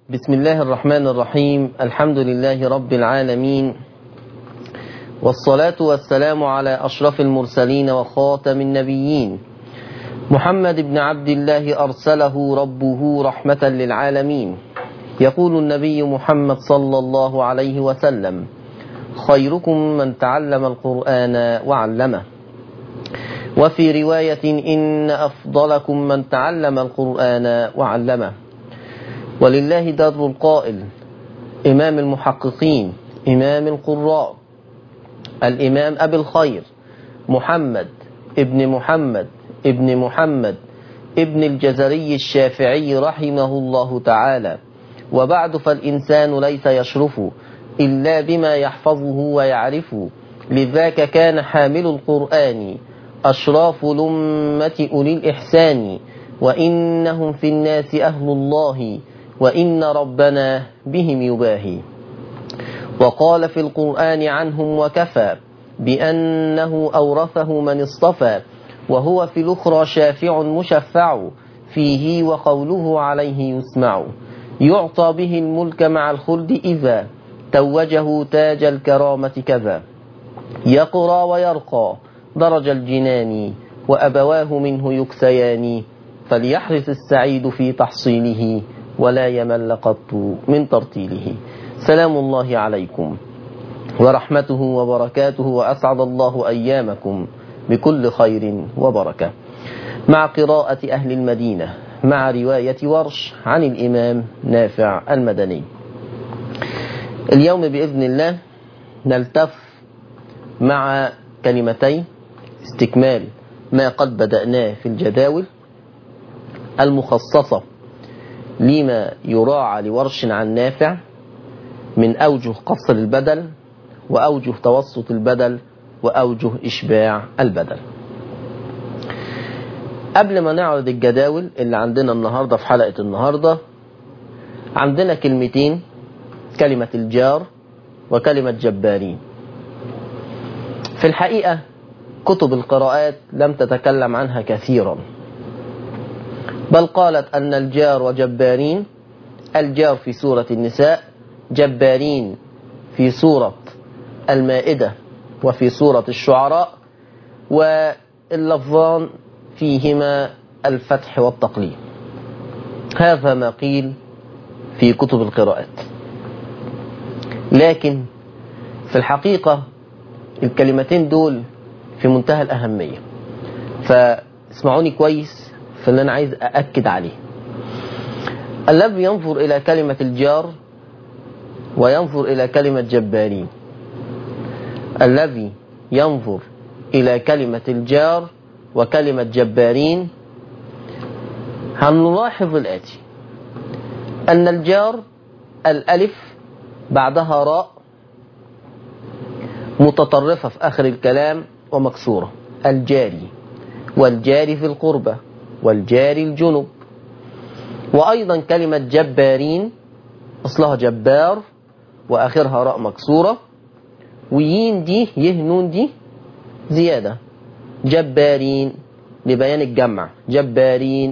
بسم الله الرحمن الرحيم الحمد لله رب العالمين والصلاة والسلام على أشرف المرسلين وخاتم النبيين محمد بن عبد الله أرسله ربه رحمة للعالمين يقول النبي محمد صلى الله عليه وسلم خيركم من تعلم القرآن وعلمه وفي رواية إن أفضلكم من تعلم القرآن وعلمه ولله در القائل إمام المحققين إمام القراء الإمام أبي الخير محمد ابن محمد ابن محمد ابن الجزري الشافعي رحمه الله تعالى وبعد فالإنسان ليس يشرف إلا بما يحفظه ويعرف لذاك كان حامل القرآن أشراف لمة أولي الإحسان وإنهم في الناس أهل الله وإن ربنا بهم يباهي وقال في القرآن عنهم وكفى بأنه أورثه من اصطفى وهو في الأخرى شافع مشفع فيه وقوله عليه يسمع يعطى به الملك مع الخلد إذا توجه تاج الكرامة كذا يقرى ويرقى درج الجنان وأبواه منه يكسيان فليحرص السعيد في تحصيله ولا يمل قط من ترتيله سلام الله عليكم ورحمته وبركاته وأسعد الله أيامكم بكل خير وبركة مع قراءة أهل المدينة مع رواية ورش عن الإمام نافع المدني اليوم بإذن الله نلتف مع كلمتين استكمال ما قد بدأناه في الجداول المخصصة لما يراعى لورش عن نافع من أوجه قصر البدل وأوجه توسط البدل وأوجه إشباع البدل قبل ما نعرض الجداول اللي عندنا النهاردة في حلقة النهاردة عندنا كلمتين كلمة الجار وكلمة جبارين في الحقيقة كتب القراءات لم تتكلم عنها كثيرا بل قالت أن الجار وجبارين الجار في سورة النساء جبارين في سورة المائدة وفي سورة الشعراء واللفظان فيهما الفتح والتقليل هذا ما قيل في كتب القراءات لكن في الحقيقة الكلمتين دول في منتهى الأهمية فاسمعوني كويس في اللي أنا عايز أأكد عليه الذي ينظر إلى كلمة الجار وينظر إلى كلمة جبارين الذي ينظر إلى كلمة الجار وكلمة جبارين هنلاحظ الآتي أن الجار الألف بعدها راء متطرفة في آخر الكلام ومكسورة الجاري والجاري في القربة والجاري الجنب وأيضا كلمة جبارين أصلها جبار وآخرها راء مكسورة ويين دي يه نون دي زيادة جبارين لبيان الجمع جبارين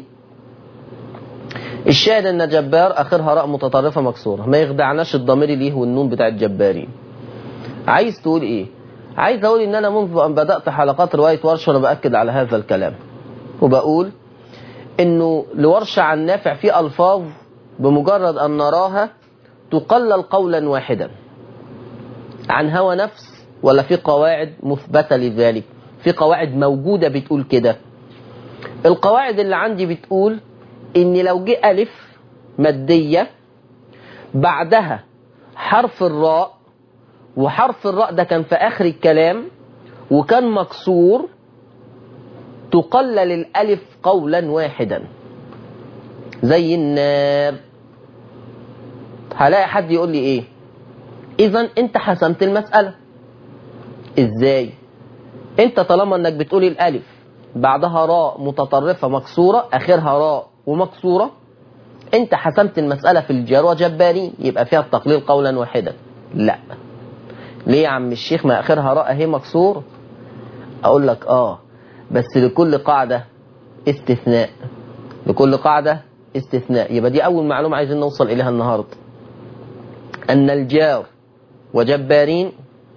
الشاهد ان جبار اخرها راء متطرفه مكسوره ما يخدعناش الضمير ليه والنون بتاع الجبارين عايز تقول ايه عايز اقول ان انا منذ ان بدات حلقات روايه ورشه وانا باكد على هذا الكلام وبقول انه لورشه عن نافع في الفاظ بمجرد ان نراها تقلل قولا واحدا عن هوى نفس ولا في قواعد مثبته لذلك في قواعد موجوده بتقول كده القواعد اللي عندي بتقول ان لو جه الف ماديه بعدها حرف الراء وحرف الراء ده كان في اخر الكلام وكان مكسور تقلل الالف قولا واحدا زي النار هلاقي حد يقول لي ايه اذا انت حسمت المساله ازاي انت طالما انك بتقولي الالف بعدها راء متطرفه مكسوره اخرها راء ومكسوره انت حسمت المساله في الجار وجبارين يبقى فيها التقليل قولا واحدا لا ليه يا عم الشيخ ما اخرها راء اهي مكسور اقول لك اه بس لكل قاعده استثناء لكل قاعده استثناء يبقى دي أول معلومة عايزين نوصل إليها النهاردة أن الجار وجبارين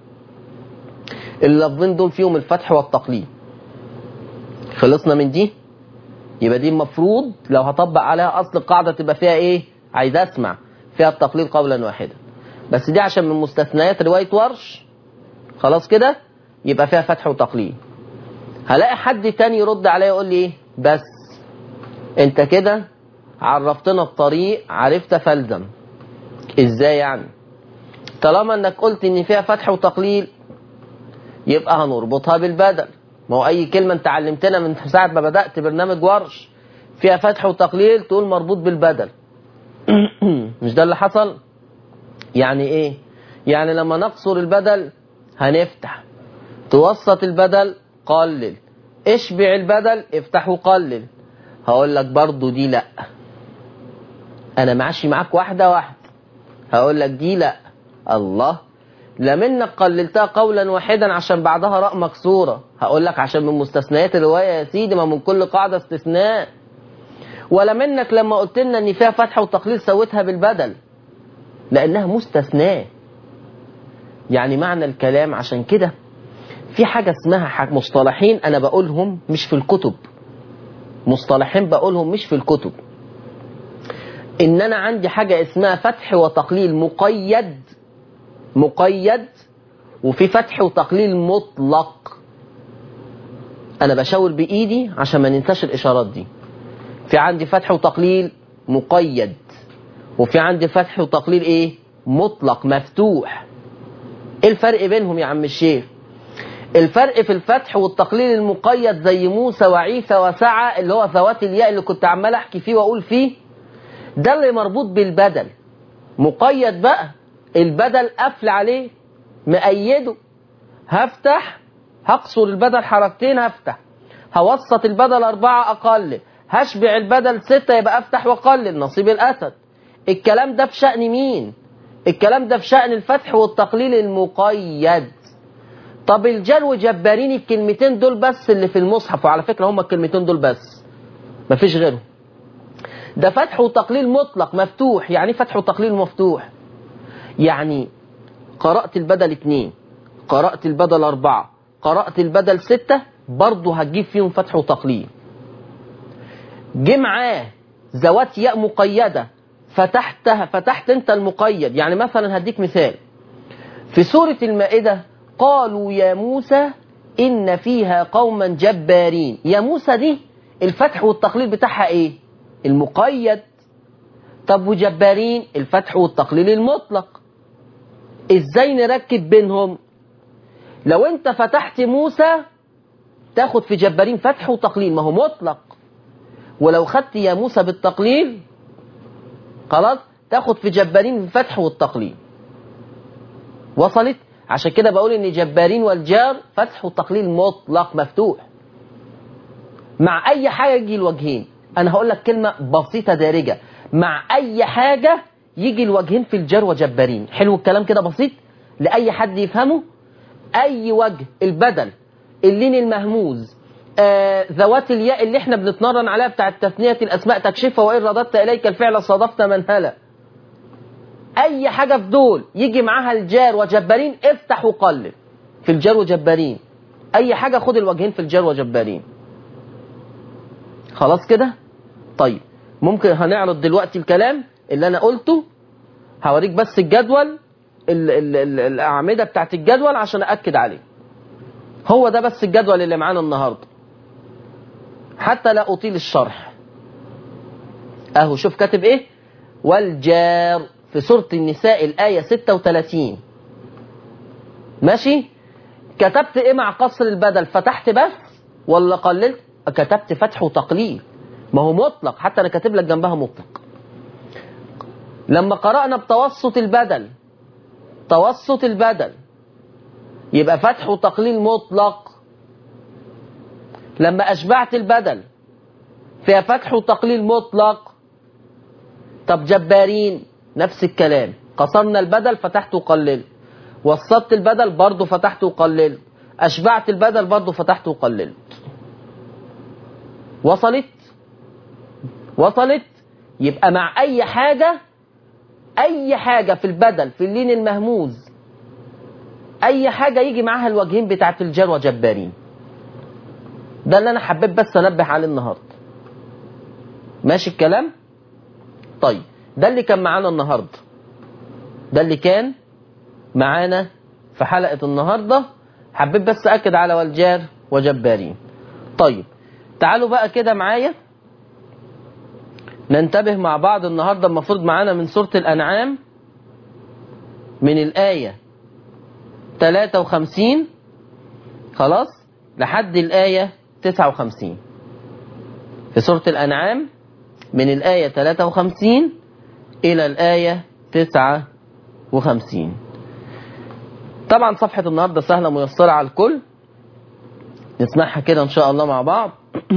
اللفظين دول فيهم الفتح والتقليد خلصنا من دي يبقى دي المفروض لو هطبق عليها أصل القاعدة تبقى فيها إيه عايز أسمع فيها التقليد قولا واحدا بس دي عشان من مستثنيات رواية ورش خلاص كده يبقى فيها فتح وتقليد هلاقي حد تاني يرد عليا يقول لي ايه بس انت كده عرفتنا الطريق عرفت فالزم ازاي يعني طالما انك قلت ان فيها فتح وتقليل يبقى هنربطها بالبدل ما هو اي كلمه انت علمتنا من ساعه ما بدات برنامج ورش فيها فتح وتقليل تقول مربوط بالبدل مش ده اللي حصل يعني ايه يعني لما نقصر البدل هنفتح توسط البدل قلل اشبع البدل افتح وقلل هقول لك برضو دي لا انا ماشي معاك واحده واحده هقول لك دي لا الله لا منك قللتها قولا واحدا عشان بعدها راء مكسوره هقول لك عشان من مستثنيات الروايه يا سيدي ما من كل قاعده استثناء ولا منك لما قلت لنا ان فيها فتح وتقليل سويتها بالبدل لانها مستثناه يعني معنى الكلام عشان كده في حاجة اسمها مصطلحين أنا بقولهم مش في الكتب مصطلحين بقولهم مش في الكتب إن أنا عندي حاجة اسمها فتح وتقليل مقيد مقيد وفي فتح وتقليل مطلق أنا بشاور بإيدي عشان ما ننساش الإشارات دي في عندي فتح وتقليل مقيد وفي عندي فتح وتقليل إيه مطلق مفتوح إيه الفرق بينهم يا عم الشيخ الفرق في الفتح والتقليل المقيد زي موسى وعيسى وسعى اللي هو ذوات الياء اللي كنت عمال احكي فيه واقول فيه ده اللي مربوط بالبدل مقيد بقى البدل قفل عليه مأيده هفتح هقصر البدل حركتين هفتح هوسط البدل أربعة أقلل هشبع البدل ستة يبقى أفتح وأقلل نصيب الأسد الكلام ده في شأن مين الكلام ده في شأن الفتح والتقليل المقيد طب الجار وجبارين الكلمتين دول بس اللي في المصحف وعلى فكرة هما الكلمتين دول بس مفيش غيرهم ده فتح وتقليل مطلق مفتوح يعني فتح وتقليل مفتوح يعني قرأت البدل اتنين قرأت البدل أربعة قرأت البدل ستة برضه هتجيب فيهم فتح وتقليل جه معاه ذوات ياء مقيدة فتحتها فتحت انت المقيد يعني مثلا هديك مثال في سورة المائدة قالوا يا موسى إن فيها قوما جبارين يا موسى دي الفتح والتقليل بتاعها إيه المقيد طب وجبارين الفتح والتقليل المطلق إزاي نركب بينهم لو أنت فتحت موسى تاخد في جبارين فتح وتقليل ما هو مطلق ولو خدت يا موسى بالتقليل خلاص تاخد في جبارين الفتح والتقليل وصلت عشان كده بقول ان جبارين والجار فتح وتقليل مطلق مفتوح مع اي حاجه يجي الوجهين انا هقول لك كلمه بسيطه دارجه مع اي حاجه يجي الوجهين في الجار وجبارين حلو الكلام كده بسيط لاي حد يفهمه اي وجه البدل اللين المهموز آه ذوات الياء اللي احنا بنتمرن عليها بتاعت تثنيه الاسماء تكشفها وان رددت اليك الفعل صادفت من هلا اي حاجه في دول يجي معاها الجار وجبارين افتح وقلل في الجار وجبارين اي حاجه خد الوجهين في الجار وجبارين خلاص كده طيب ممكن هنعرض دلوقتي الكلام اللي انا قلته هوريك بس الجدول ال ال ال الاعمده بتاعت الجدول عشان ااكد عليه هو ده بس الجدول اللي معانا النهارده حتى لا اطيل الشرح اهو شوف كاتب ايه والجار في سورة النساء الآية 36 ماشي كتبت ايه مع قصر البدل فتحت بس ولا قللت كتبت فتح وتقليل ما هو مطلق حتى انا كاتب لك جنبها مطلق لما قرأنا بتوسط البدل توسط البدل يبقى فتح وتقليل مطلق لما أشبعت البدل فيها فتح وتقليل مطلق طب جبارين نفس الكلام قصرنا البدل فتحت وقللت وسطت البدل برضه فتحت وقللت أشبعت البدل برضه فتحت وقللت وصلت وصلت يبقى مع أي حاجة أي حاجة في البدل في اللين المهموز أي حاجة يجي معاها الوجهين بتاعت الجار وجبارين ده اللي أنا حبيت بس أنبه عليه النهاردة ماشي الكلام طيب ده اللي كان معانا النهاردة ده اللي كان معانا في حلقة النهاردة حبيت بس أكد على والجار وجبارين طيب تعالوا بقى كده معايا ننتبه مع بعض النهاردة المفروض معانا من سورة الأنعام من الآية 53 خلاص لحد الآية 59 في سورة الأنعام من الآية 53 إلى الآية 59 طبعا صفحة النهاردة سهلة ميسرة على الكل نسمعها كده إن شاء الله مع بعض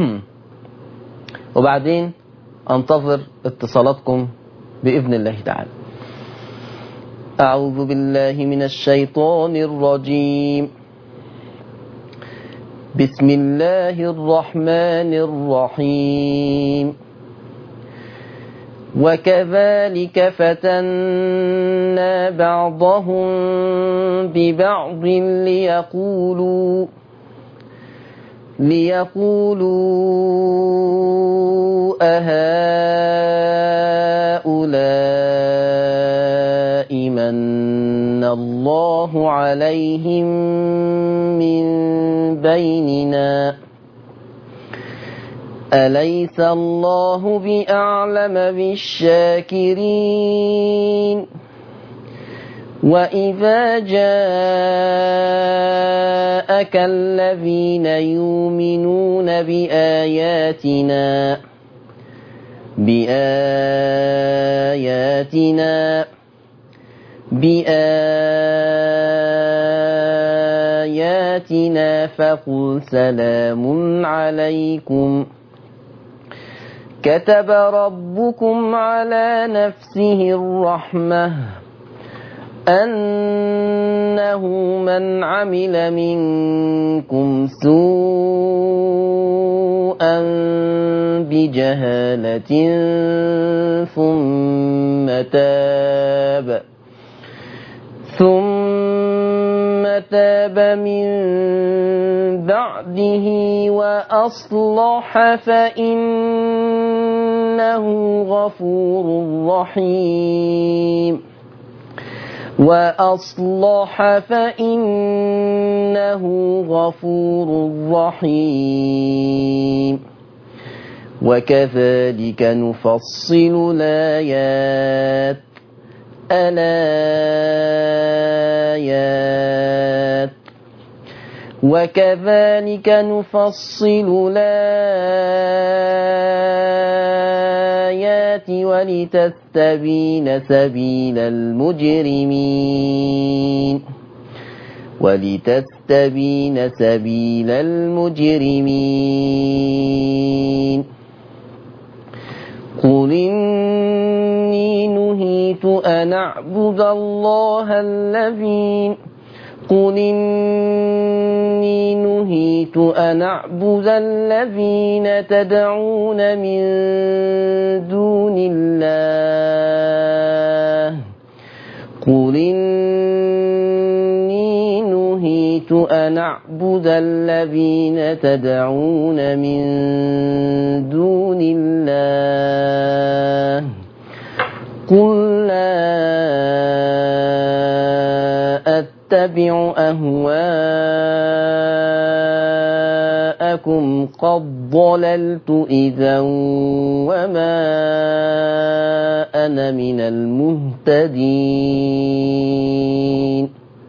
وبعدين أنتظر اتصالاتكم بإذن الله تعالى أعوذ بالله من الشيطان الرجيم بسم الله الرحمن الرحيم وكذلك فتنا بعضهم ببعض ليقولوا ليقولوا أهؤلاء من الله عليهم من بيننا أليس الله بأعلم بالشاكرين وإذا جاءك الذين يؤمنون بآياتنا بآياتنا بآياتنا فقل سلام عليكم كتب ربكم على نفسه الرحمة أنه من عمل منكم سوءا بجهالة ثم تاب ثم تاب من بعده وأصلح فإنه غفور رحيم وأصلح فإنه غفور رحيم وكذلك نفصل الآيات الآيات وكذلك نفصل الآيات ولتستبين سبيل المجرمين ولتستبين سبيل المجرمين قل إني نهيت أن أعبد الله الذي قل إني نهيت أن أعبد الذين تدعون من دون الله قل إني نهيت أن أعبد الذين تدعون من دون الله قل لا أتبع أهواءكم قد ضللت إذا وما أنا من المهتدين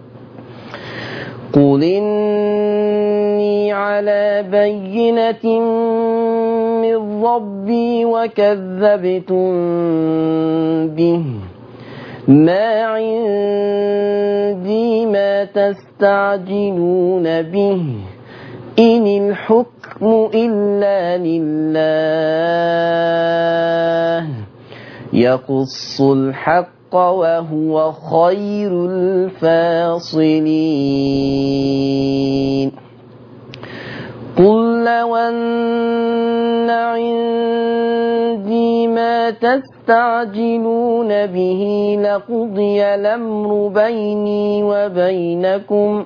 قل إني على بينة من ربي وكذبتم به ما عندي ما تستعجلون به إن الحكم إلا لله يقص الحق وهو خير الفاصلين قل لو أن عندي ما تستعجلون به لقضي الأمر بيني وبينكم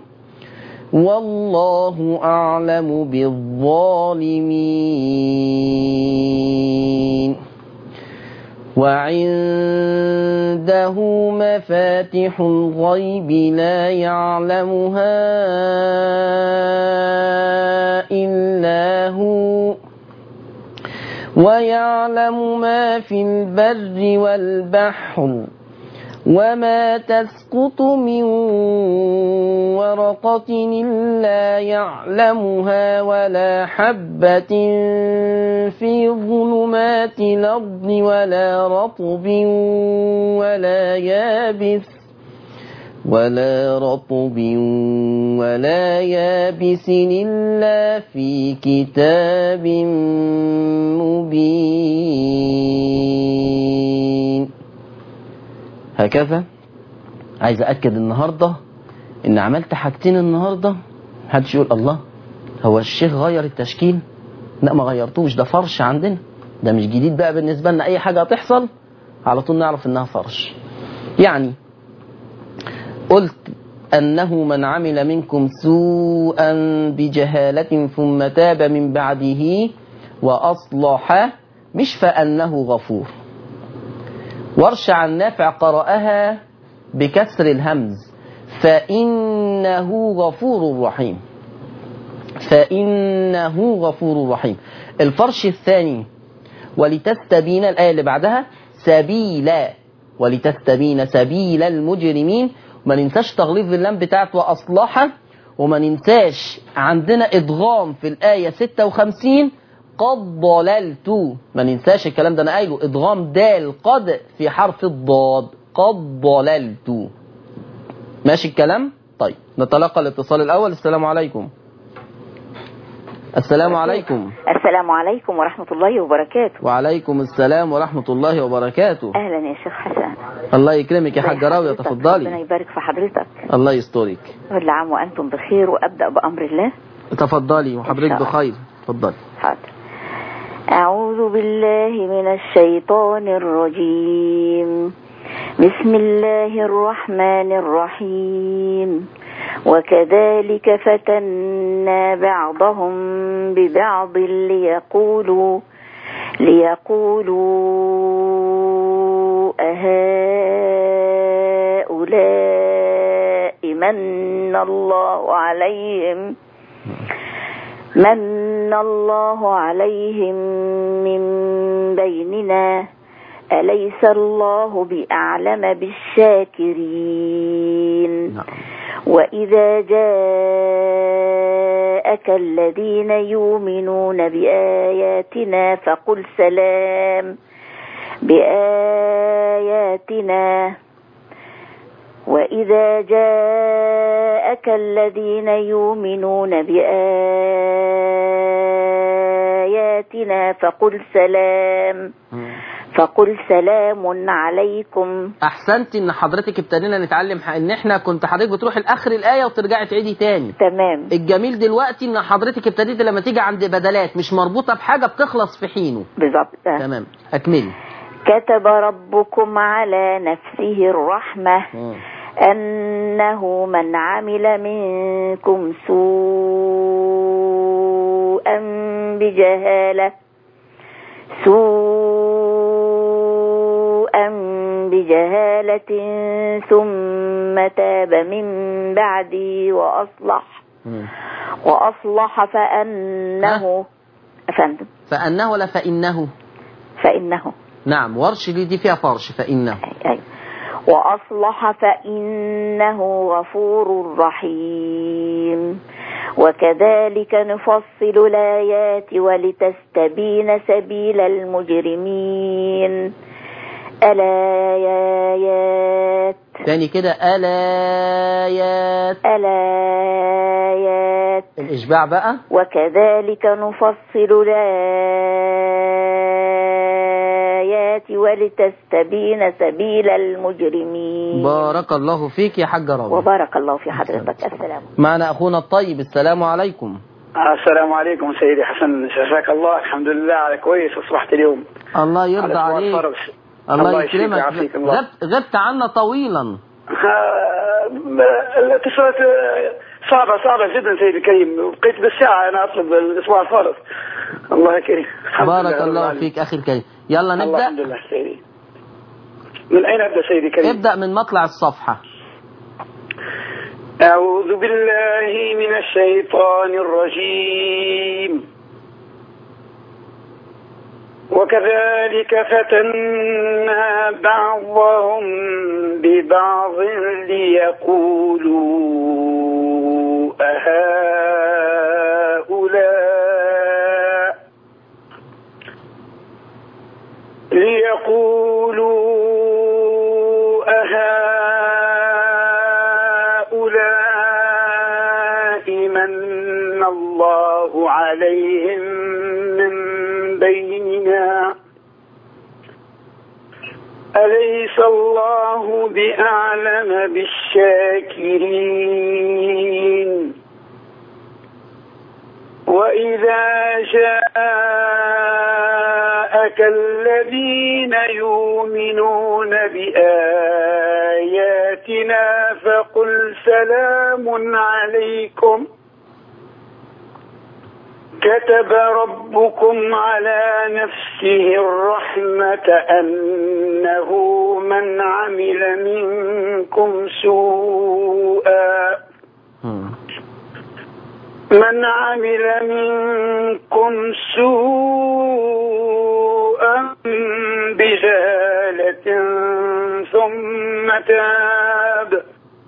والله أعلم بالظالمين وعنده مفاتح الغيب لا يعلمها إلا هو ويعلم ما في البر والبحر وما تسقط من ورقة إلا يعلمها ولا حبة في ظلمات الأرض ولا رطب ولا يابس ولا رطب ولا يابس إلا في كتاب مبين هكذا عايز أكد النهاردة إن عملت حاجتين النهاردة محدش يقول الله هو الشيخ غير التشكيل لا ما غيرتوش ده فرش عندنا ده مش جديد بقى بالنسبة لنا أي حاجة هتحصل على طول نعرف إنها فرش يعني قلت أنه من عمل منكم سوءا بجهالة ثم تاب من بعده وأصلح مش فأنه غفور ورش عن نافع قرأها بكسر الهمز فإنه غفور رحيم فإنه غفور رحيم الفرش الثاني ولتستبين الآية اللي بعدها سبيلا ولتستبين سبيل المجرمين وما ننساش تغليظ اللام بتاعت وأصلح وما ننساش عندنا إدغام في الآية 56 قد ضللت ما ننساش الكلام ده أنا قايله إدغام دال قد في حرف الضاد قد ضللت ماشي الكلام طيب نتلقى الاتصال الأول السلام عليكم السلام عليكم السلام عليكم ورحمة الله وبركاته وعليكم السلام ورحمة الله وبركاته أهلا يا شيخ حسن الله يكرمك يا حاجة راوية حضرتك، ربنا تفضلي يبارك في حضرتك الله يسترك كل عام وأنتم بخير وأبدأ بأمر الله تفضلي وحضرتك إن شاء الله. بخير تفضلي حاضر أعوذ بالله من الشيطان الرجيم بسم الله الرحمن الرحيم وكذلك فتنا بعضهم ببعض ليقولوا ليقولوا أهؤلاء من الله عليهم من الله عليهم من بيننا أليس الله بأعلم بالشاكرين نعم وإذا جاءك الذين يؤمنون بآياتنا فقل سلام بآياتنا وإذا جاءك الذين يؤمنون بآياتنا فقل سلام فقل سلام عليكم احسنت ان حضرتك ابتدينا نتعلم ح- ان احنا كنت حضرتك بتروحي لاخر الايه وترجعي تعيدي تاني تمام الجميل دلوقتي ان حضرتك ابتديتي لما تيجي عند بدلات مش مربوطه بحاجه بتخلص في حينه بالظبط تمام اكملي كتب ربكم على نفسه الرحمة أنه من عمل منكم سوءا بجهالة سوءا بجهالة ثم تاب من بعده وأصلح وأصلح فأنه أفندم فانه ولا فانه فإنه نعم ورش دي, دي فيها فرش فانه أي أي. وأصلح فإنه غفور رحيم وكذلك نفصل الآيات ولتستبين سبيل المجرمين الآيات تاني كده الايات الآيات الاشباع بقى وكذلك نفصل الآيات ولتستبين سبيل المجرمين بارك الله فيك يا حاجه رامي وبارك الله في حضرتك السلام معنا اخونا الطيب السلام عليكم السلام عليكم سيدي حسن شفاك الله الحمد لله على كويس اصبحت اليوم الله على يرضى سؤال عليك فرس الله الله يشفيك يكرمك ويعافيك الله. غبت, غبت عنا طويلا آه، الاتصالات آه، صعبة صعبة جدا سيدي الكريم بقيت بالساعة أنا أطلب الأسبوع الفارغ الله كريم الحمد لله بارك رب الله العالمين. فيك أخي الكريم يلا الله الحمد نبدأ لله سيدي من أين أبدأ سيدي الكريم ابدأ من مطلع الصفحة أعوذ بالله من الشيطان الرجيم وكذلك فتنا بعضهم ببعض ليقولوا أهؤلاء ليقولوا أهؤلاء من الله عليهم من بيننا أليس الله بأعلم بالشاكرين وإذا جاءك الذين يؤمنون بآياتنا فقل سلام عليكم كتب ربكم على نفسه الرحمة أنه من عمل منكم سوءا مم. من عمل منكم سوءا بجهالة ثم تاب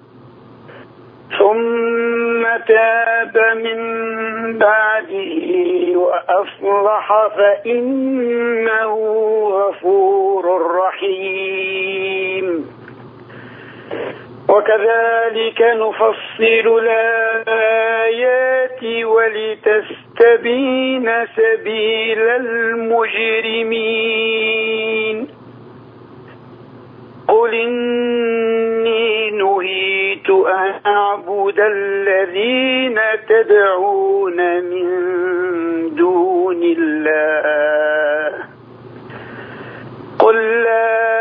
ثم تاب من بعده وأصلح فإنه غفور رحيم وكذلك نفصل الآيات ولتستبين سبيل المجرمين قل إني نهيت أن أعبد الذين تدعون من دون الله قل لا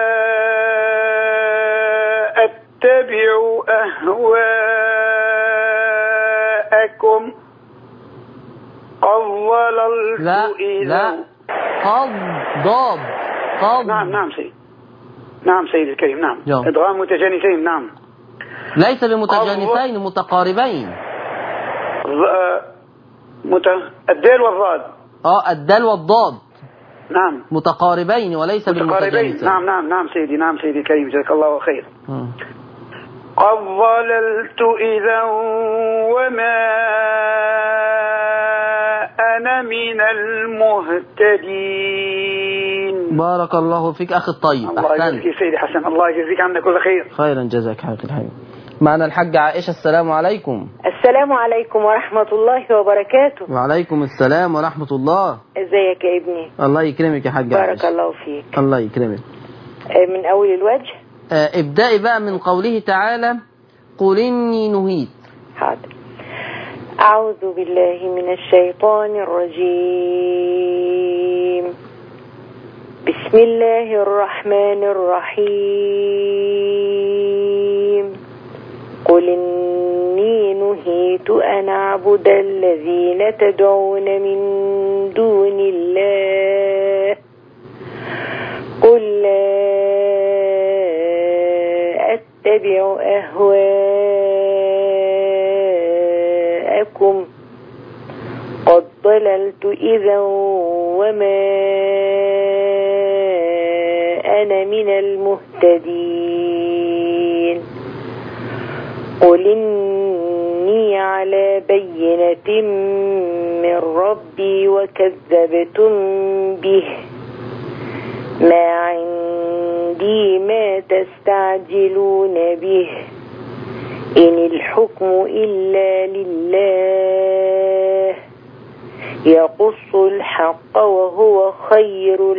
أتبع أهواءكم قد ضللت لا إذا لا قض ضاد قض نعم نعم سيد نعم سيدي الكريم نعم نعم. إدغام متجانسين نعم ليس بمتجانسين متقاربين ض- آه، مت... الدال والضاد اه الدال والضاد نعم متقاربين وليس متقاربين بالمتجانسين نعم نعم نعم سيدي نعم سيدي الكريم جزاك الله خير مم. قد ضللت إذا وما أنا من المهتدين بارك الله فيك أخي الطيب الله أحسنت يجزيك سيدي حسن الله يجزيك عنا كل خير خيرا جزاك حبيبي الحبيب معنا الحاج عائشة السلام عليكم السلام عليكم ورحمة الله وبركاته وعليكم السلام ورحمة الله ازيك يا ابني الله يكرمك يا حاج بارك عائشة الله فيك الله يكرمك آه، من أول الوجه آه، ابدأي بقى من قوله تعالى قل إني نهيت حاضر أعوذ بالله من الشيطان الرجيم بسم الله الرحمن الرحيم قل إني نهيت أن أعبد الذين تدعون من دون الله قل لا أتبع أهواءكم قد ضللت إذا وما أنا من المهتدين قل إني على بينة من ربي وكذبتم به ما عندي ما تستعجلون به إن الحكم إلا لله يقص الحق وهو خير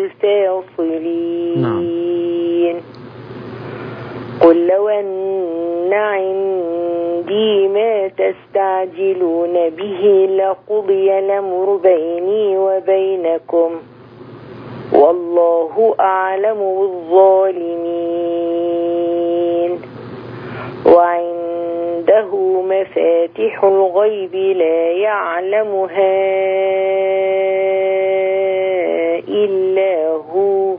الفاصلين قل لو أن عندي ما تستعجلون به لقضي الأمر بيني وبينكم والله أعلم بالظالمين وعنده مفاتح الغيب لا يعلمها إلا هو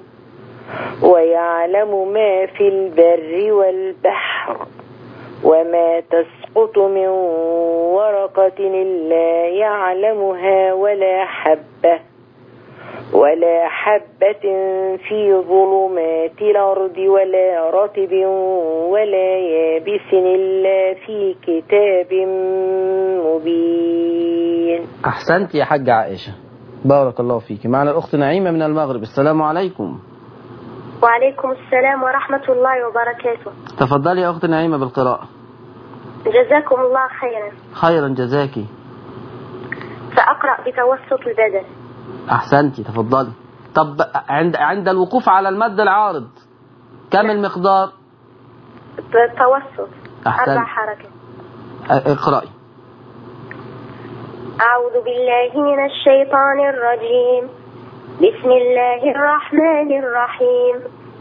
ويعلم ما في البر والبحر وما تسقط من ورقة إلا يعلمها ولا حبة ولا حبة في ظلمات الأرض ولا رطب ولا يابس إلا في كتاب مبين أحسنت يا حاج عائشة بارك الله فيك معنا الأخت نعيمة من المغرب السلام عليكم وعليكم السلام ورحمة الله وبركاته تفضلي يا أخت نعيمة بالقراءة جزاكم الله خيرا خيرا جزاكي سأقرأ بتوسط البدن أحسنتي تفضلي طب عند عند الوقوف على المد العارض كم المقدار بالتوسط أحسنت. أربع حركات أ- اقرأي أعوذ بالله من الشيطان الرجيم بسم الله الرحمن الرحيم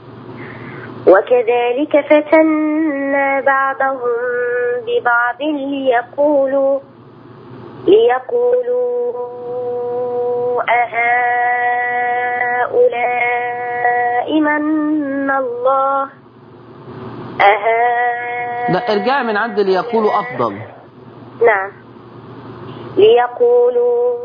وكذلك فتنا بعضهم ببعض ليقولوا ليقولوا أهؤلاء من الله أهؤلاء لا ارجعي من عند اللي يقولوا أفضل نعم ليقولوا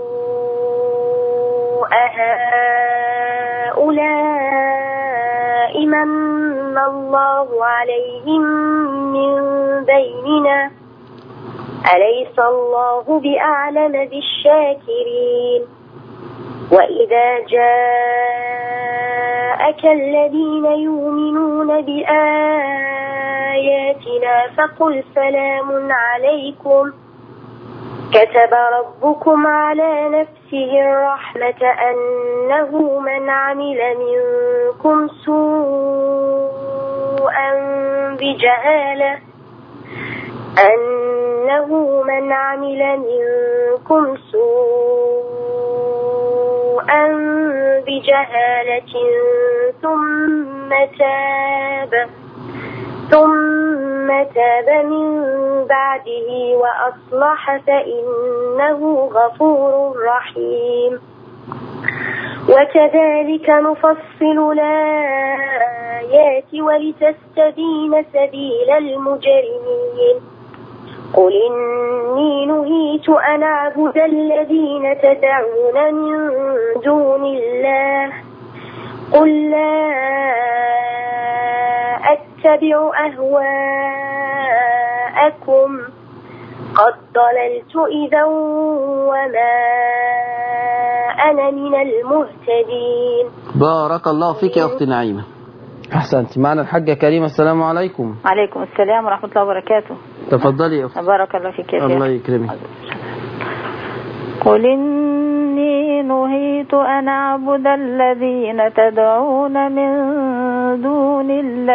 أهؤلاء من الله عليهم من بيننا أليس الله بأعلم بالشاكرين وإذا جاءك الذين يؤمنون بآياتنا فقل سلام عليكم كتب ربكم على نفسه الرحمة أنه من عمل منكم سوءا بجهالة أنه من عمل منكم سوءا بجهالة ثم تاب ثم تاب من بعده وأصلح فإنه غفور رحيم وكذلك نفصل الآيات ولتستبين سبيل المجرمين قل إني نهيت أن أعبد الذين تدعون من دون الله قل لا أتبع أهواءكم قد ضللت إذا وما أنا من المهتدين بارك الله فيك يا أخت نعيمة أحسنتي معنا الحاجة كريمة السلام عليكم عليكم السلام ورحمة الله وبركاته تفضلي يا أخت بارك الله فيك يا الله شيخ يكرمك قل إني نهيت أن أعبد الذين تدعون من دون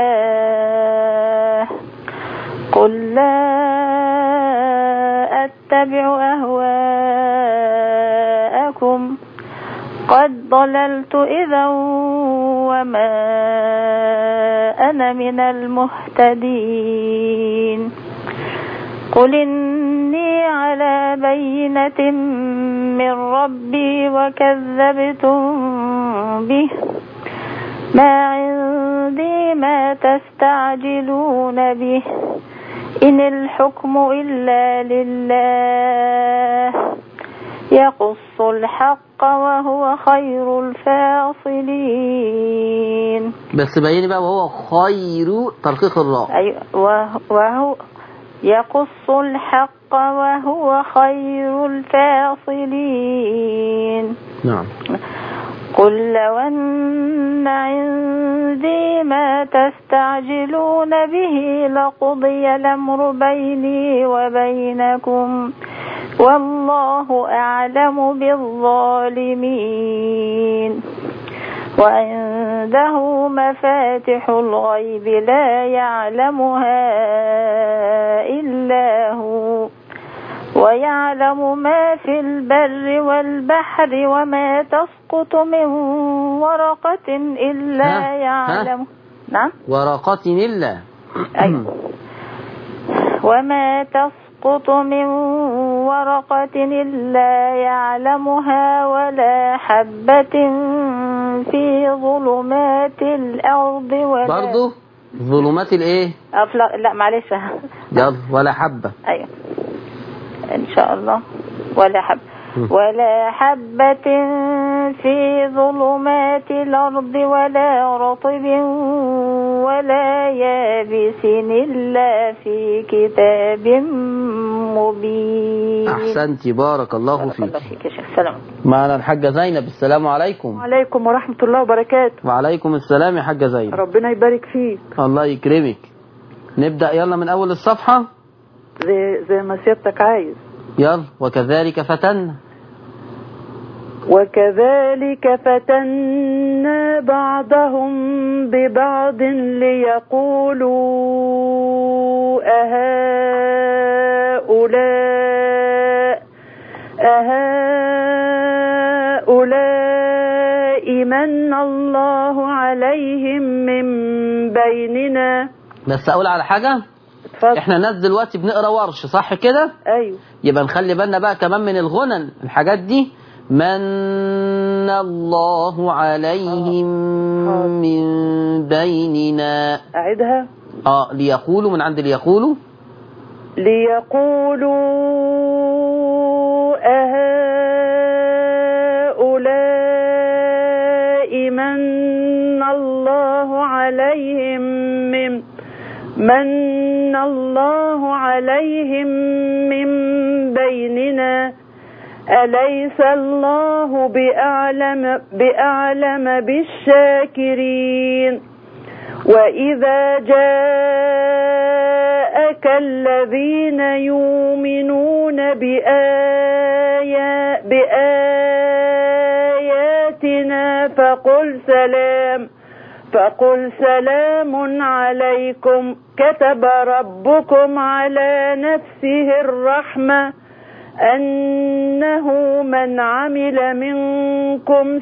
الله قل لا أتبع أهواءكم قد ضللت إذا وما أنا من المهتدين قل إني على بينة من ربي وكذبتم به ما عندي ما تستعجلون به إن الحكم إلا لله يقص الحق وهو خير الفاصلين بس بيني بقى وهو خير ترقيق الراء أيوة وه- وهو يقص الحق وهو خير الفاصلين نعم قل لو أن عندي ما تستعجلون به لقضي الأمر بيني وبينكم والله أعلم بالظالمين وعنده مفاتح الغيب لا يعلمها إلا هو ويعلم ما في البر والبحر وما تسقط من ورقة إلا ها؟ ها؟ يعلم نعم ورقة إلا أيوة وما تسقط من ورقة إلا يعلمها ولا حبة في ظلمات الأرض ولا برضو ظلمات الايه أفلا لا معلش يلا ولا حبة أيوة إن شاء الله ولا حب مم. ولا حبة في ظلمات الأرض ولا رطب ولا يابس إلا في كتاب مبين احسنتي بارك الله بارك فيك الله فيك يا شيخ سلام معنا الحاجة زينب السلام عليكم وعليكم ورحمة الله وبركاته وعليكم السلام يا حاجة زينب ربنا يبارك فيك الله يكرمك نبدأ يلا من أول الصفحة زي, زي ما سيادتك عايز يلا وكذلك فتنا وكذلك فتنا بعضهم ببعض ليقولوا أهؤلاء أهؤلاء من الله عليهم من بيننا بس أقول على حاجة اتفضل احنا ناس دلوقتي بنقرا ورش صح كده ايوه يبقى نخلي بالنا بقى كمان من الغنن الحاجات دي من الله عليهم حاضر. من بيننا اعيدها اه ليقولوا من عند ليقولوا ليقولوا أهؤلاء من الله عليهم من من الله عليهم من بيننا أليس الله بأعلم بأعلم بالشاكرين وإذا جاءك الذين يؤمنون بآيا بآياتنا فقل سلام فقل سلام عليكم كتب ربكم على نفسه الرحمة أنه من عمل منكم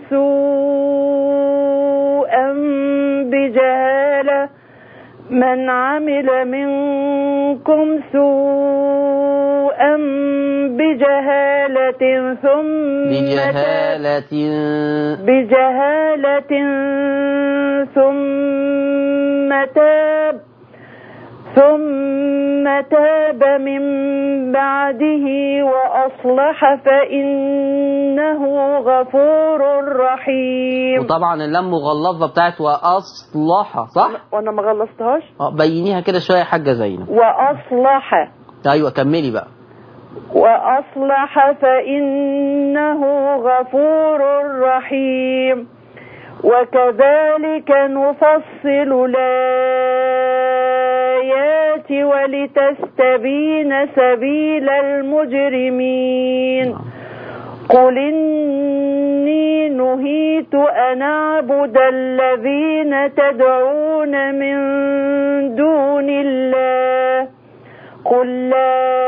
سوءا بجهالة من عمل منكم سوءا بجهالة ثم بجهالة بجهالة ثم تاب ثم تاب من بعده وأصلح فإنه غفور رحيم وطبعا اللام مغلظة بتاعت وأصلح صح؟ وأنا ما غلطتهاش اه بينيها كده شوية يا حاجة زينب وأصلح أيوة كملي بقى وأصلح فإنه غفور رحيم وكذلك نفصل الآيات ولتستبين سبيل المجرمين قل إني نهيت أن أعبد الذين تدعون من دون الله قل لا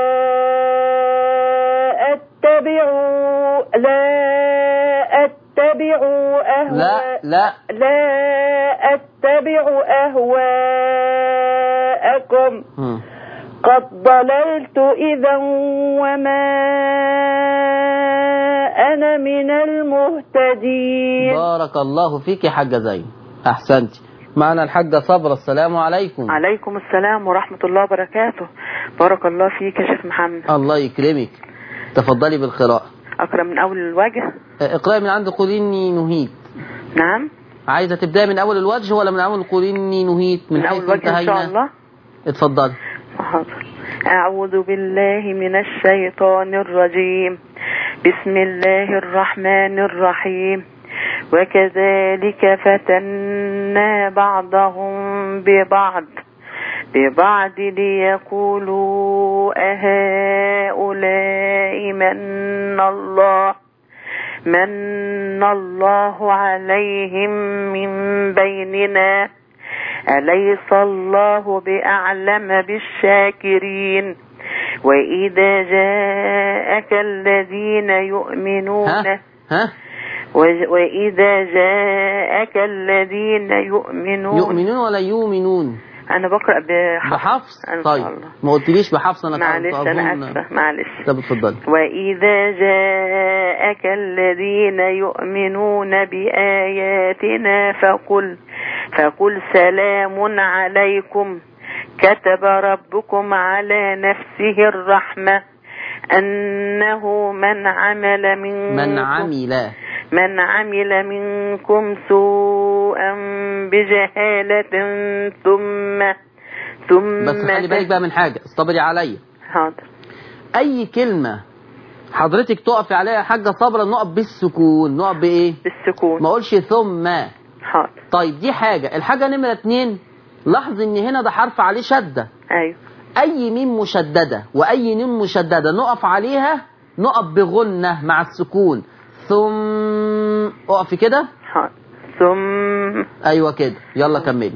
أتبع لا أتبع أهواء لا لا لا أتبع أهواءكم مم. قد ضللت إذا وما أنا من المهتدين بارك الله فيك يا حاجة زينب أحسنتي معنا الحاجة صبرا السلام عليكم عليكم السلام ورحمة الله وبركاته بارك الله فيك يا شيخ محمد الله يكرمك تفضلي بالقراءة أقرأ من أول الوجه اه، اقرأي من عند قل إني نهيت نعم عايزة تبدأي من أول الوجه ولا من أول قل إني نهيت من من أول حيث الوجه إن شاء انتهينا الله اتفضلي حاضر أعوذ بالله من الشيطان الرجيم بسم الله الرحمن الرحيم وكذلك فتنا بعضهم ببعض ببعض ليقولوا أهؤلاء من الله من الله عليهم من بيننا أليس الله بأعلم بالشاكرين وإذا جاءك الذين يؤمنون ها ها وج- وإذا جاءك الذين يؤمنون يؤمنون ولا يؤمنون أنا بقرأ بحفظ بحفص إن شاء طيب الله. ما قلتليش بحفص انا معلش كنت أنا أظن- آسفة معلش طب اتفضلي وإذا جاءك الذين يؤمنون بآياتنا فقل فقل سلام عليكم كتب ربكم على نفسه الرحمة أنه من عمل منكم من عمل من عمل منكم سوءا بجهالة ثم ثم بس خلي بالك بقى من حاجه اصطبري عليا حاضر اي كلمه حضرتك تقفي عليها يا حاجه صبرا نقف بالسكون نقف بايه بالسكون ما اقولش ثم حاضر طيب دي حاجه الحاجه نمره اتنين لاحظ ان هنا ده حرف عليه شده أيوه اي ميم مشدده واي نون مشدده نقف عليها نقف بغنه مع السكون ثم اقفي كده حاضر ثم ايوه كده يلا كملي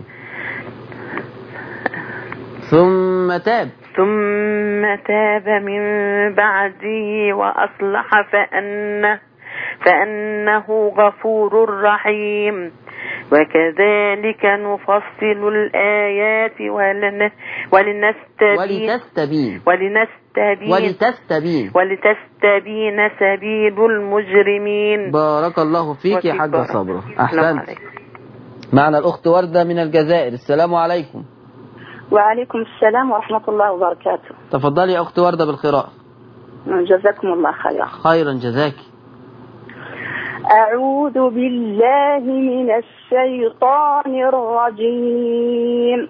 ثم تاب ثم تاب من بعده وأصلح فأنه فأنه غفور رحيم وكذلك نفصل الآيات ولن ولنستبين ولتستبين ولنستبين ولتستبين ولتستبين سبيل المجرمين بارك الله فيك يا وفيك حاجة بارك. صبرا السلام أحسنت عليكم. معنا الأخت وردة من الجزائر السلام عليكم وعليكم السلام ورحمة الله وبركاته تفضلي يا أخت وردة بالقراءة جزاكم الله خيرا خيرا جزاك أعوذ بالله من الشيطان الرجيم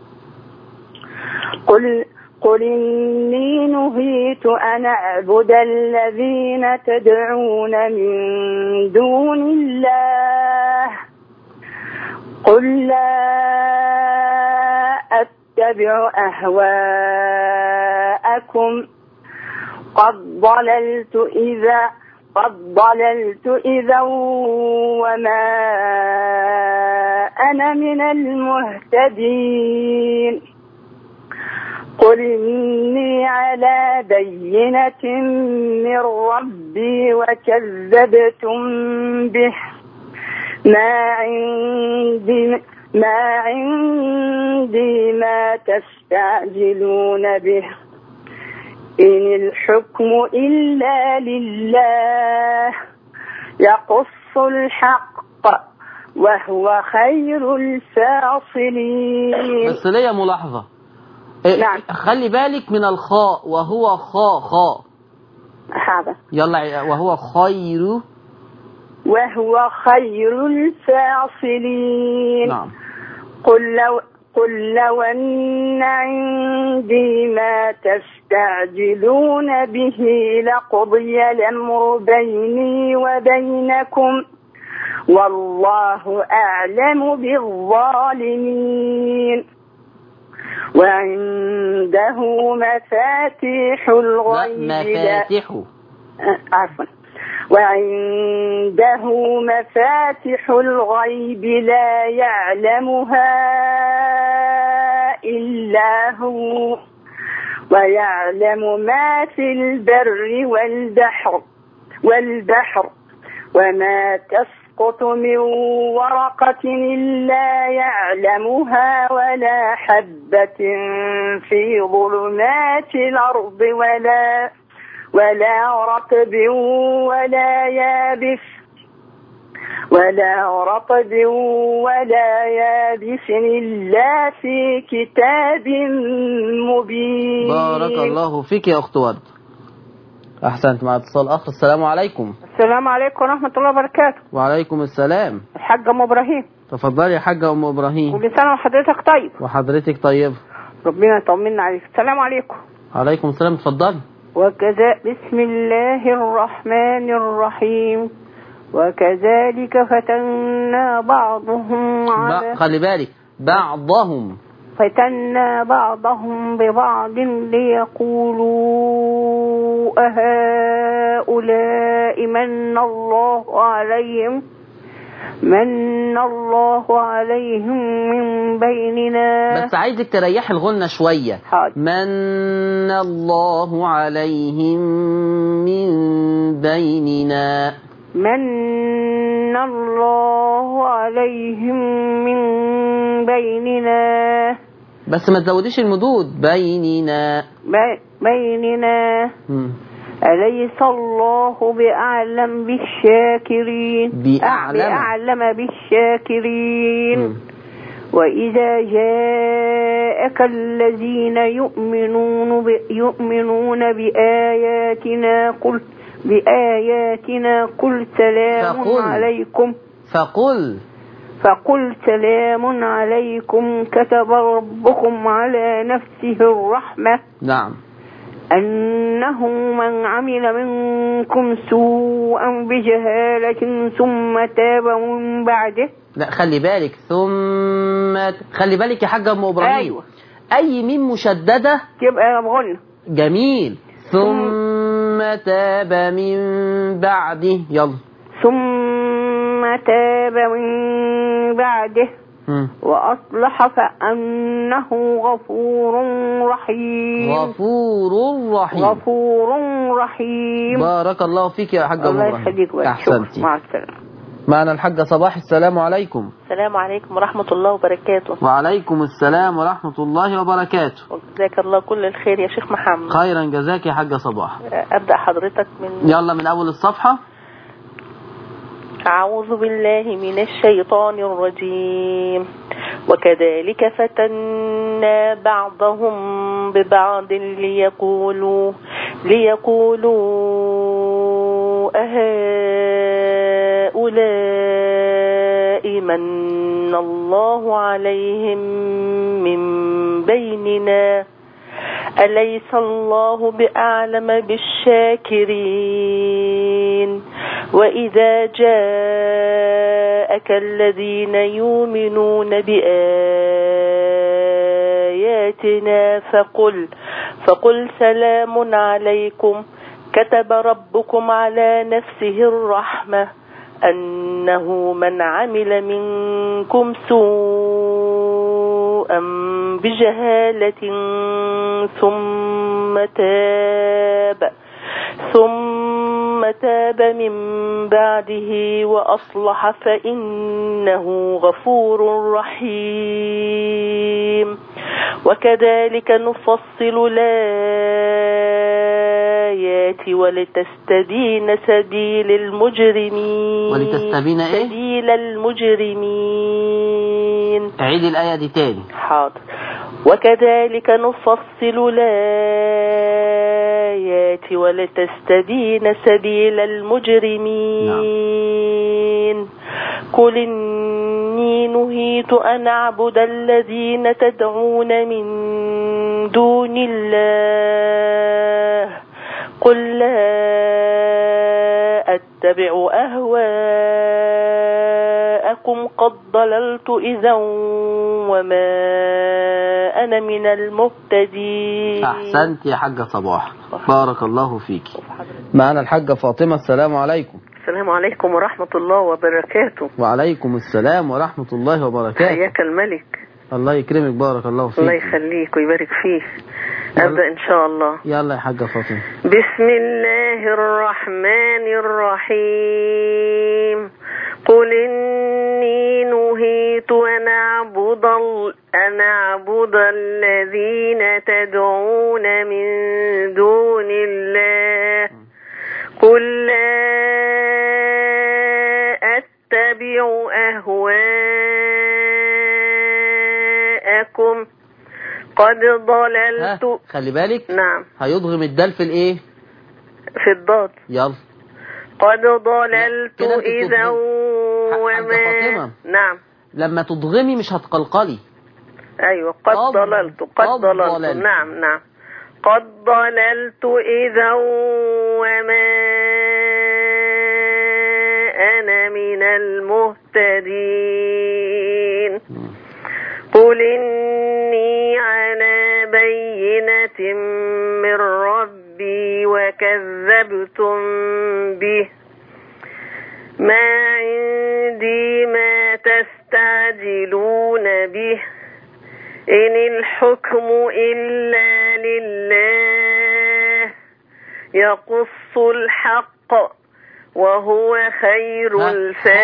قل قل إني نهيت أن أعبد الذين تدعون من دون الله قل لا أتبع أهواءكم قد ضللت إذا قد ضللت إذا وما أنا من المهتدين قل إني على بينة من ربي وكذبتم به ما عندي ما عندي ما تستعجلون به إن الحكم إلا لله يقص الحق وهو خير الفاصلين بس ليا ملاحظة إيه، نعم. خلي بالك من الخاء وهو خاء خاء هذا يلا ع- وهو خير وهو خير الفاصلين نعم قل لو قل لو أن عندي ما تستعجلون به لقضي الأمر بيني وبينكم والله أعلم بالظالمين وعنده مفاتيح لا الغيب لا مفاتيح آه، عفوا وعنده مفاتح الغيب لا يعلمها إلا هو ويعلم ما في البر والبحر والبحر وما تسقط من ورقة إلا يعلمها ولا حبة في ظلمات الأرض ولا ولا رطب ولا يابس ولا رطب ولا يابس إلا في كتاب مبين بارك الله فيك يا أخت ورد أحسنت مع اتصال آخر السلام عليكم السلام عليكم ورحمة الله وبركاته وعليكم السلام الحاج أم إبراهيم تفضلي يا حاجة أم إبراهيم كل سنة وحضرتك طيب وحضرتك طيبة ربنا يطمنا عليك السلام عليكم عليكم السلام اتفضلي وكذا بسم الله الرحمن الرحيم وكذلك فتنا بعضهم ب- على خلي بالك بعضهم فتنا بعضهم ببعض ليقولوا أهؤلاء من الله عليهم من الله عليهم من بيننا بس عايزك تريح الغنة شوية حاضر. من الله عليهم من بيننا من الله عليهم من بيننا بس ما تزوديش المدود بيننا بي- بيننا مم. أليس الله بأعلم بالشاكرين بأعلم. بأعلم بالشاكرين مم. وإذا جاءك الذين يؤمنون ب... يؤمنون بآياتنا قل بآياتنا قل سلام فقل. عليكم فقل فقل سلام عليكم كتب ربكم على نفسه الرحمة نعم أنه من عمل منكم سوءا بجهالة ثم تاب من بعده لا خلي بالك ثم خلي بالك يا حاجة أم إبراهيم أيوة. أي ميم مشددة تبقى بغنى جميل ثم تاب من بعده يلا ثم تاب من بعده مم. وأصلح فأنه غفور رحيم غفور رحيم غفور رحيم بارك الله فيك يا حاجة أم الله إبراهيم يخليك بقى. أحسنتي شكرا. مع السلامة معنا الحاجة صباح السلام عليكم السلام عليكم ورحمة الله وبركاته وعليكم السلام ورحمة الله وبركاته وجزاك الله كل الخير يا شيخ محمد خيرا جزاك يا حاجة صباح أبدأ حضرتك من يلا من أول الصفحة أعوذ بالله من الشيطان الرجيم وكذلك فتنا بعضهم ببعض ليقولوا ليقولوا أهؤلاء من الله عليهم من بيننا أليس الله بأعلم بالشاكرين وإذا جاءك الذين يؤمنون بآياتنا فقل فقل سلام عليكم كتب ربكم على نفسه الرحمة أنه من عمل منكم سوءا بجهالة ثم تاب ثم تاب من بعده وأصلح فإنه غفور رحيم وكذلك نفصل الآيات ولتستبين سبيل المجرمين ولتستبين إيه؟ سبيل المجرمين عيد الآية دي تاني حاضر وكذلك نفصل الآيات ولتستبين سبيل المجرمين قل إني نهيت أن أعبد الذين تدعون من دون الله قل لا أتبع أهواءكم قد ضللت إذا وما أنا من المهتدين أحسنت يا حاجة صباح بارك الله فيك معنا الحاجة فاطمة السلام عليكم السلام عليكم ورحمة الله وبركاته وعليكم السلام ورحمة الله وبركاته حياك الملك الله يكرمك بارك الله فيك الله يخليك ويبارك فيه أبدأ إن شاء الله يلا يا حاجة فاطمة بسم الله الرحمن الرحيم قل إني نهيت أن أعبد ال- أن أعبد الذين تدعون من دون الله قل لا أتبع أهواءكم قد ها ضللت خلي بالك نعم هيضغم الدال في الايه في الضاد يلا قد ضللت كده انت إذا بتضغم. حاجة وما فاطمة. نعم لما تضغمي مش هتقلقلي أيوة قد قد- ضللت قد قد ضللت ضللت. نعم نعم قد ضللت إذا وما أنا من المهتدين قل إني على بينة من ربي وكذبتم به ما عندي عندي ما تستعجلون به إن الحكم إلا لله يقص الحق وهو خير ها،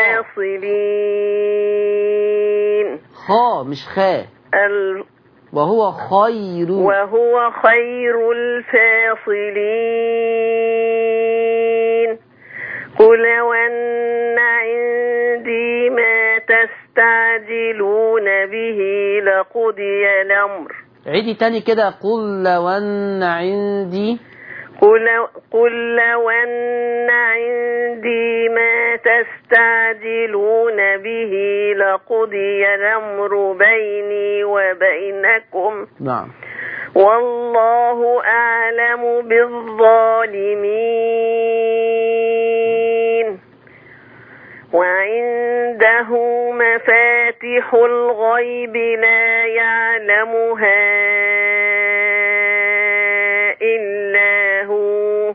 الفاصلين خا مش خا ال وهو خير وهو خير الفاصلين قل وأن عندي ما تستعجلون به لقضي الأمر عيدي تاني كده قل لو أن عندي قل, قل لو أن عندي ما تستعجلون به لقضي الأمر بيني وبينكم نعم والله أعلم بالظالمين وعنده مفاتح الغيب لا يعلمها إلا هو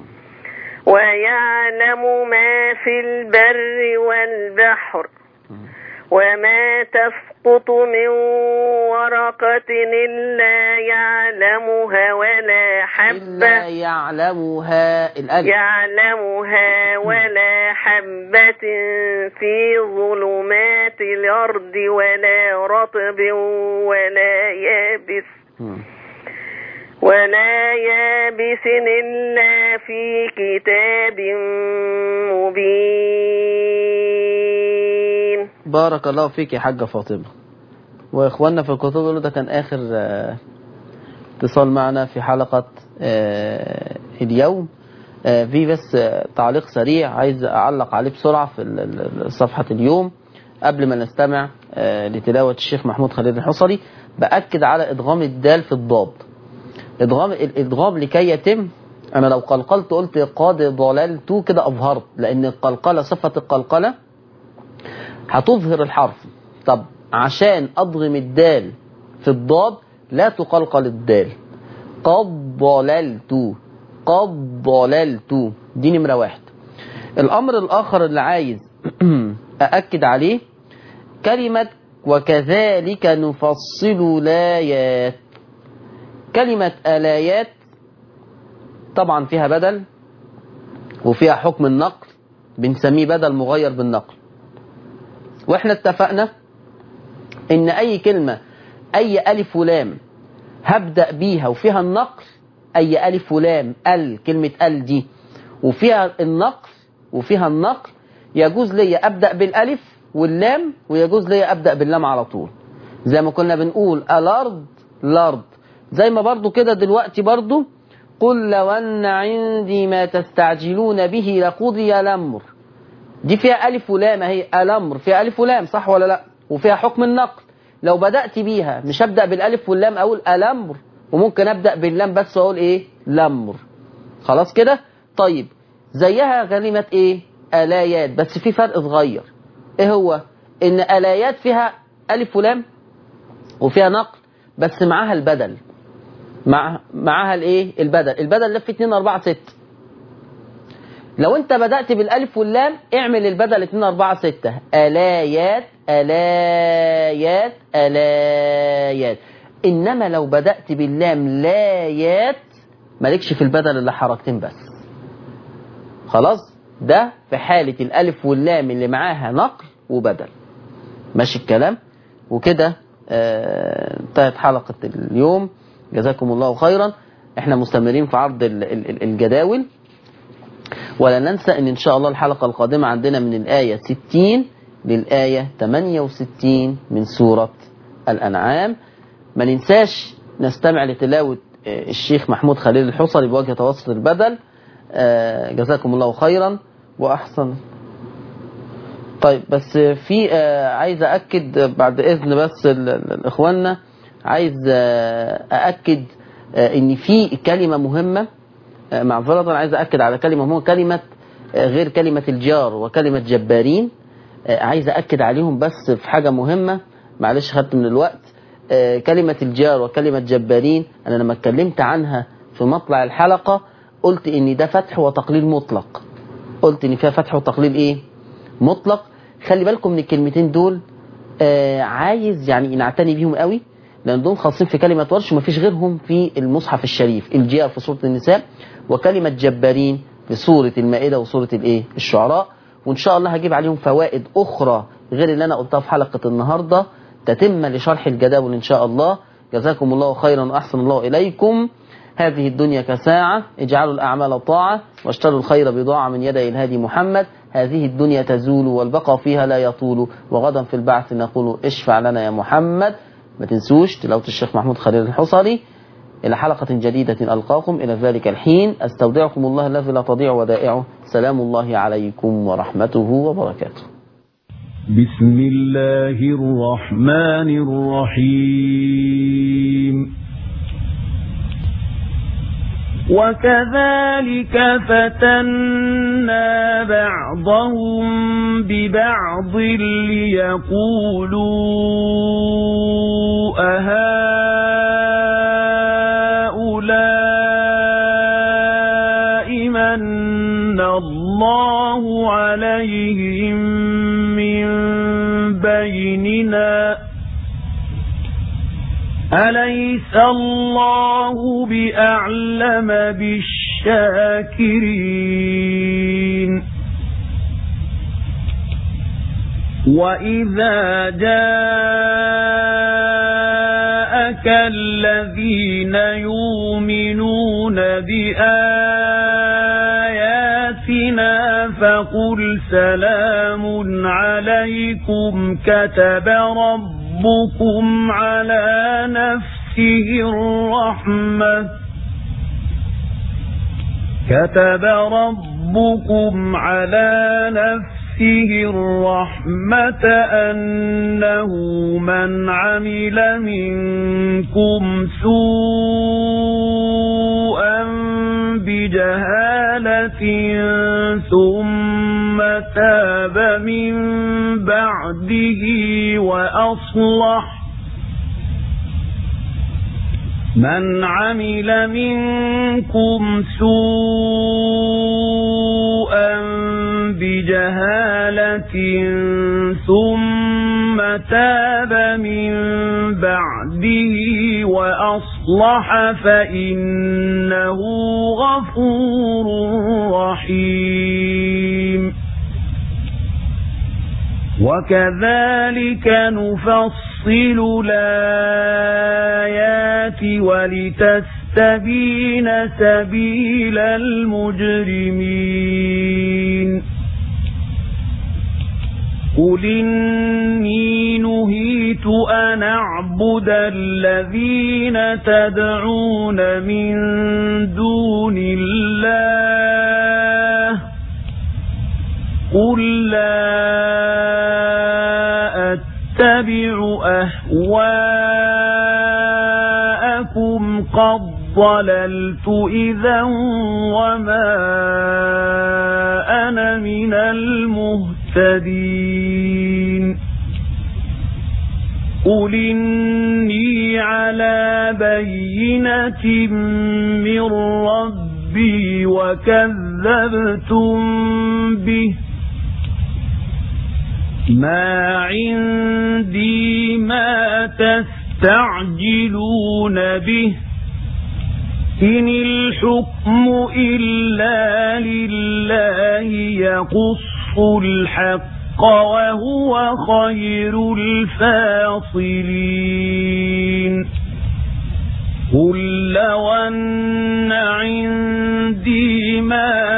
ويعلم ما في البر والبحر وما تسقط من ورقة إلا يعلمها ولا إلا حبة يعلمها الألف يعلمها ولا حبة في ظلمات الأرض ولا رطب ولا يابس مم. ولا يابس إلا في كتاب مبين بارك الله فيك يا حاجة فاطمة وإخواننا في الكتب يقولوا ده كان آخر آه، اتصال معنا في حلقة آه، اليوم آه، في بس آه، تعليق سريع عايز أعلق عليه بسرعة في ال- ال- صفحة اليوم قبل ما نستمع آه، لتلاوة الشيخ محمود خليل الحصري بأكد على إدغام الدال في الضاد إدغام الإدغام لكي يتم أنا لو قلقلت قلت قد ضللت كده أظهرت لأن القلقلة صفة القلقلة هتظهر الحرف طب عشان أضغم الدال في الضاد لا تقلقل الدال قد ضللت قد ضللت دي نمرة واحد الأمر الآخر اللي عايز أأكد عليه كلمة وكذلك نفصل الآيات كلمة آلايات طبعا فيها بدل وفيها حكم النقل بنسميه بدل مغير بالنقل واحنا اتفقنا ان اي كلمة اي الف ولام هبدأ بيها وفيها النقل اي الف ولام ال كلمة ال دي وفيها النقل وفيها النقل يجوز لي ابدأ بالالف واللام ويجوز لي ابدأ باللام على طول زي ما كنا بنقول الارض الارض زي ما برضو كده دلوقتي برضو قل لو ان عندي ما تستعجلون به لقضي الامر دي فيها ألف ولام اهي الأمر فيها ألف ولام صح ولا لا وفيها حكم النقل لو بدأت بيها مش هبدأ بالألف واللام أقول الأمر وممكن أبدأ باللام بس وأقول إيه لمر خلاص كده طيب زيها كلمة إيه آلايات بس في فرق صغير إيه هو إن آلايات فيها ألف ولام وفيها نقل بس معاها البدل مع معاها الايه البدل البدل لف 2 4 6 لو انت بدأت بالالف واللام اعمل البدل 2 4 6 الايات الايات الايات انما لو بدأت باللام لايات مالكش في البدل الا حركتين بس خلاص ده في حالة الالف واللام اللي معاها نقل وبدل ماشي الكلام وكده آه، انتهت حلقة اليوم جزاكم الله خيرا احنا مستمرين في عرض ال- ال- ال- الجداول ولا ننسى ان ان شاء الله الحلقة القادمة عندنا من الآية 60 للآية 68 من سورة الأنعام ما ننساش نستمع لتلاوة آه، الشيخ محمود خليل الحصري بوجه توسط البدل آه، جزاكم الله خيرا وأحسن طيب بس في آه، عايز أأكد بعد إذن بس ال- ال- إخواننا عايز آه، أأكد آه، إن في كلمة مهمة آه، معذرة عايز أأكد على كلمة مهمة كلمة آه، غير كلمة الجار وكلمة جبارين آه، عايز أأكد عليهم بس في حاجة مهمة معلش خدت من الوقت آه، كلمة الجار وكلمة جبارين أنا لما اتكلمت عنها في مطلع الحلقة قلت إن ده فتح وتقليل مطلق قلت إن فيها فتح وتقليل إيه مطلق خلي بالكم من الكلمتين دول آه عايز يعني نعتني بيهم قوي لان دول خاصين في كلمه ورش ومفيش غيرهم في المصحف الشريف الجيار في سوره النساء وكلمه جبارين في سوره المائده وسوره الايه الشعراء وان شاء الله هجيب عليهم فوائد اخرى غير اللي انا قلتها في حلقه النهارده تتم لشرح الجداول ان شاء الله جزاكم الله خيرا واحسن الله اليكم هذه الدنيا كساعة اجعلوا الأعمال طاعة واشتروا الخير بضاعة من يدي الهادي محمد هذه الدنيا تزول والبقاء فيها لا يطول وغدا في البعث نقول اشفع لنا يا محمد ما تنسوش تلاوة الشيخ محمود خليل الحصري إلى حلقة جديدة ألقاكم إلى ذلك الحين أستودعكم الله الذي لا تضيع ودائعه سلام الله عليكم ورحمته وبركاته بسم الله الرحمن الرحيم وكذلك فتنا بعضهم ببعض ليقولوا أهؤلاء من الله عليهم من بيننا أليس الله بأعلم بالشاكرين وإذا جاءك الذين يؤمنون بآياتنا فقل سلام عليكم كتب ربكم على نفسه الرحمة كتب ربكم على نفسه الرحمة أنه من عمل منكم سوءا بجهالة ثم تاب من بعده وأصلح من عمل منكم سوءا بجهالة ثم تاب من بعده وأصلح فإنه غفور رحيم وكذلك نفصل الآيات ولتستبين سبيل المجرمين قل إني نهيت أن أعبد الذين تدعون من دون الله قل لا أتبع أهواءكم قد ضللت إذا وما أنا من المهتدين قل إني على بينة من ربي وكذبتم به ما عندي ما تستعجلون به إن الحكم إلا لله يقص الحق وهو خير الفاصلين قل لو أن عندي ما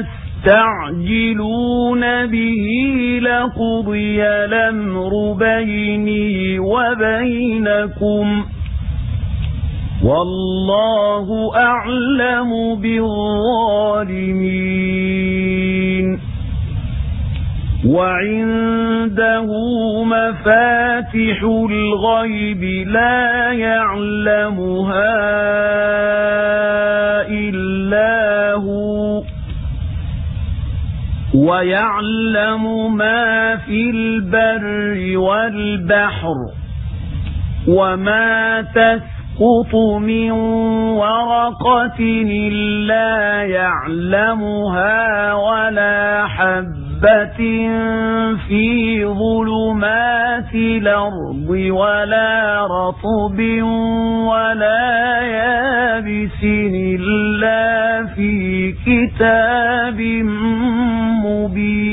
تستعجلون به لقضي الأمر بيني وبينكم والله أعلم بالظالمين وعنده مفاتح الغيب لا يعلمها إلا هو ويعلم ما في البر والبحر وما تسقط من ورقة إلا يعلمها ولا حب حبة في ظلمات الأرض ولا رطب ولا يابس إلا في كتاب مبين